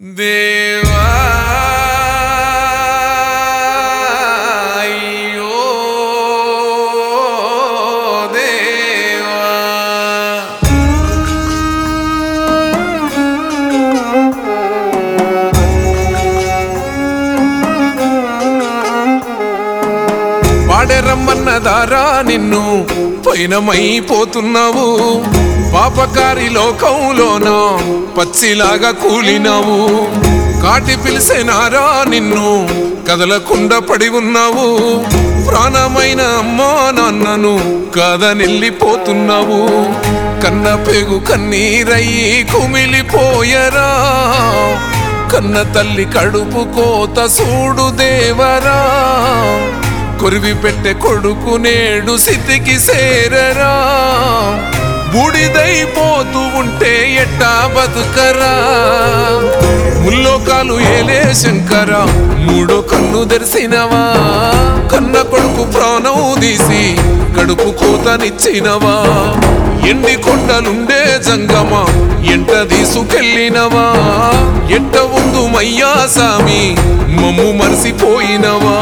దేవా అయ్యో దేవా పాడెరమ్మన్న దారా నిన్ను పైనమైపోతున్నావు పాపకారి లోకంలోన పచ్చిలాగా కూలినావు కాటి పిలిసేనారా నిన్ను కదలకుండా పడి ఉన్నావు ప్రాణమైన అమ్మా నాన్నను కాదనెళ్ళిపోతున్నావు కన్న పెగు కన్నీరయ్యి కుమిలిపోయరా కన్న తల్లి కడుపు కోత సూడు దేవరా కొరివి పెట్టే కొడుకు నేడు సిద్ధికి సేరరా బూడిదైపోతూ ఉంటే ఎట్టా బతుకరా ముల్లోకాలు ఏలే శంకర మూడో కన్ను తెరిసినవా కన్న కొడుకు ప్రాణం తీసి కడుపు కోతనిచ్చినవా ఎండి కొండలుండే జంగమా ఎంట తీసుకెళ్ళినవా ఎంట ఉందు మయ్యా సామి మమ్ము మరిసిపోయినవా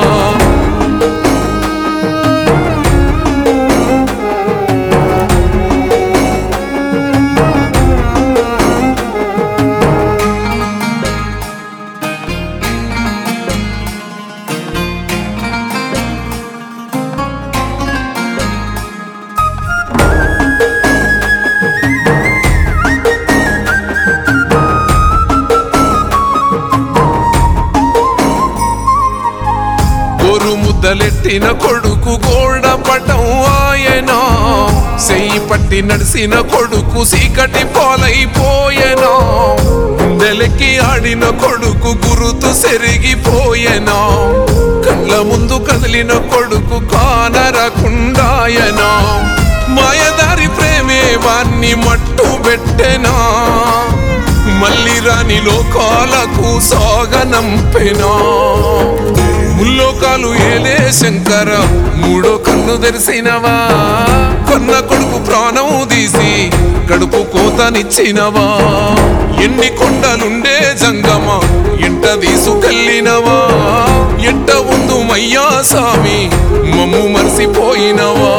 గోరు ముద్దలెట్టిన కొడుకు గోడ పటం ఆయన సెయ్యి పట్టి నడిసిన కొడుకు సీకటి పాలైపోయెనా గుండెలెక్కి ఆడిన కొడుకు గురుతు సెరిగిపోయెనా కళ్ళ ముందు కదిలిన కొడుకు కానరకుండాయనా మాయదారి ప్రేమే వాణ్ణి మట్టు పెట్టెనా మళ్ళీ రాని లోకాలకు సాగనంపెనా ముల్లోకాలు ఏలే శంకర మూడో కన్ను తెరిసినవా కొన్న కొడుకు ప్రాణం తీసి కడుపు కోతనిచ్చినవా ఎన్ని కొండలుండే జంగమ ఎంట తీసుకెళ్ళినవా ఎంట ఉందు మయ్యా సామి మమ్ము మరిసిపోయినవా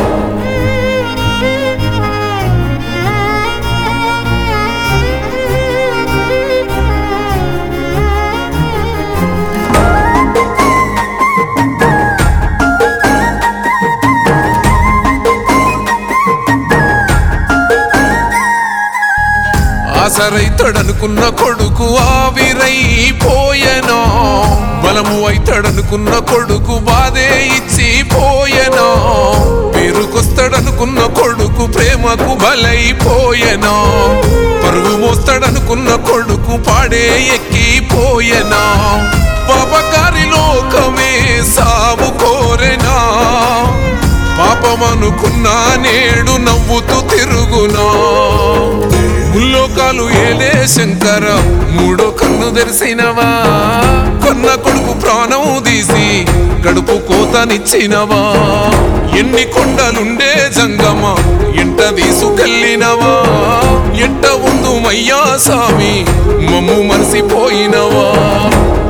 ఆసరైతాడనుకున్న కొడుకు ఆవిరైపోయెనా బలము అయితాడనుకున్న కొడుకు బాధే ఇచ్చి పోయెనా పేరుకొస్తాడనుకున్న కొడుకు ప్రేమకు బలైపోయెనా పరుగు మోస్తాడనుకున్న కొడుకు పాడే ఎక్కిపోయెనా పాపకారి లోకమే సాగు కోరెనా పాపమనుకున్నా నేడు నవ్వుతూ తిరుగునా ముల్లోకాలు ఏలే శంకర మూడో కన్ను తెరిసినవా కొన్న కొడుకు ప్రాణం తీసి కడుపు కోతనిచ్చినవా ఎన్ని కొండలుండే జంగమ ఎంట తీసుకెళ్ళినవా ఎంట ఉందు మయ్యా సామి మమ్ము మరిసిపోయినవా